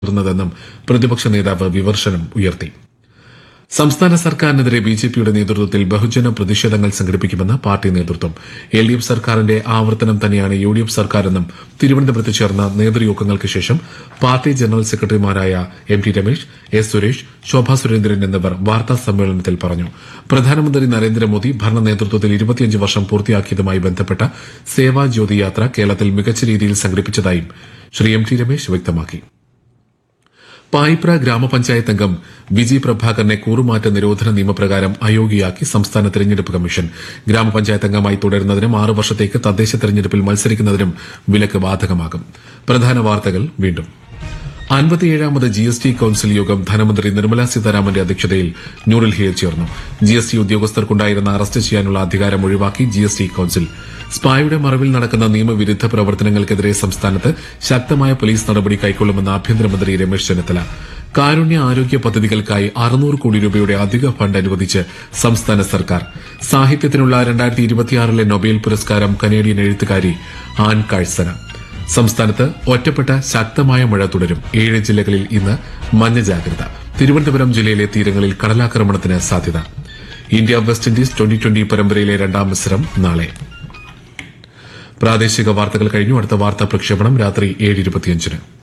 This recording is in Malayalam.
തുടർന്നതെന്നും പ്രതിപക്ഷ നേതാവ് വിമർശനം ഉയർത്തി സംസ്ഥാന സർക്കാരിനെതിരെ ബിജെപിയുടെ നേതൃത്വത്തിൽ ബഹുജന പ്രതിഷേധങ്ങൾ സംഘടിപ്പിക്കുമെന്ന് പാർട്ടി നേതൃത്വം എൽ ഡി എഫ് സർക്കാരിന്റെ ആവർത്തനം തന്നെയാണ് യു ഡി എഫ് സർക്കാരെന്നും തിരുവനന്തപുരത്ത് ചേർന്ന നേതൃയോഗങ്ങൾക്ക് ശേഷം പാർട്ടി ജനറൽ സെക്രട്ടറിമാരായ M T Ramesh S Suresh Shobha Surendran എന്നിവർ വാർത്താ സമ്മേളനത്തിൽ പറഞ്ഞു പ്രധാനമന്ത്രി നരേന്ദ്രമോദി ഭരണ നേതൃത്വത്തിൽ ഇരുപത്തിയഞ്ച് വർഷം പൂർത്തിയാക്കിയതുമായി ബന്ധപ്പെട്ട സേവാ ജ്യോതി യാത്ര കേരളത്തിൽ മികച്ച രീതിയിൽ സംഘടിപ്പിച്ചതായും ശ്രീ എം ടി രമേശ് വ്യക്തമാക്കി പായിപ്ര ഗ്രാമപഞ്ചായത്ത് അംഗം വിജയ് പ്രഭാകരനെ കൂറുമാറ്റ നിരോധന നിയമപ്രകാരം അയോഗ്യയാക്കി സംസ്ഥാന തെരഞ്ഞെടുപ്പ് കമ്മീഷൻ ഗ്രാമപഞ്ചായത്ത് അംഗമായി തുടരുന്നതിനും ആറ് വർഷത്തേക്ക് തദ്ദേശ തെരഞ്ഞെടുപ്പിൽ മത്സരിക്കുന്നതിനും വിലക്ക് ബാധകമാകും പ്രധാന വാർത്തകൾ വീണ്ടും അൻപത്തിയേഴാമത് ജി എസ് ടി കൌൺസിൽ യോഗം ധനമന്ത്രി നിർമ്മലാ സീതാരാമന്റെ അധ്യക്ഷതയിൽ ന്യൂഡൽഹിയിൽ ചേർന്നു ജി എസ് ടി ഉദ്യോഗസ്ഥർക്കുണ്ടായിരുന്ന അറസ്റ്റ് ചെയ്യാനുള്ള അധികാരം ഒഴിവാക്കി ജി എസ് ടി കൌൺസിൽ സ്പായുടെ മറവിൽ നടക്കുന്ന നിയമവിരുദ്ധ പ്രവർത്തനങ്ങൾക്കെതിരെ സംസ്ഥാനത്ത് ശക്തമായ പോലീസ് നടപടി കൈക്കൊള്ളുമെന്ന് ആഭ്യന്തരമന്ത്രി രമേശ് ചെന്നിത്തല കാരുണ്യ ആരോഗ്യ പദ്ധതികൾക്കായി അറുന്നൂറ് കോടി രൂപയുടെ അധിക ഫണ്ട് അനുവദിച്ച് സംസ്ഥാന സർക്കാർ സാഹിത്യത്തിനുള്ള രണ്ടായിരത്തി ഇരുപത്തിയാറിലെ നൊബേൽ പുരസ്കാരം കനേഡിയൻ എഴുത്തുകാരി ആൻ കാഴ്സന സംസ്ഥാനത്ത് ഒറ്റപ്പെട്ട ശക്തമായ മഴ തുടരും ഏഴ് ജില്ലകളിൽ ഇന്ന് മഞ്ഞ ജാഗ്രത തിരുവനന്തപുരം ജില്ലയിലെ തീരങ്ങളിൽ കടലാക്രമണത്തിന് സാധ്യത India West Indies twenty twenty പരമ്പരയിലെ രണ്ടാം മത്സരം നാളെ പ്രാദേശിക വാർത്തകൾ കഴിഞ്ഞു അടുത്ത വാർത്താ പ്രക്ഷേപണം രാത്രി ഏഴ് ഇരുപത്തിയഞ്ചിന്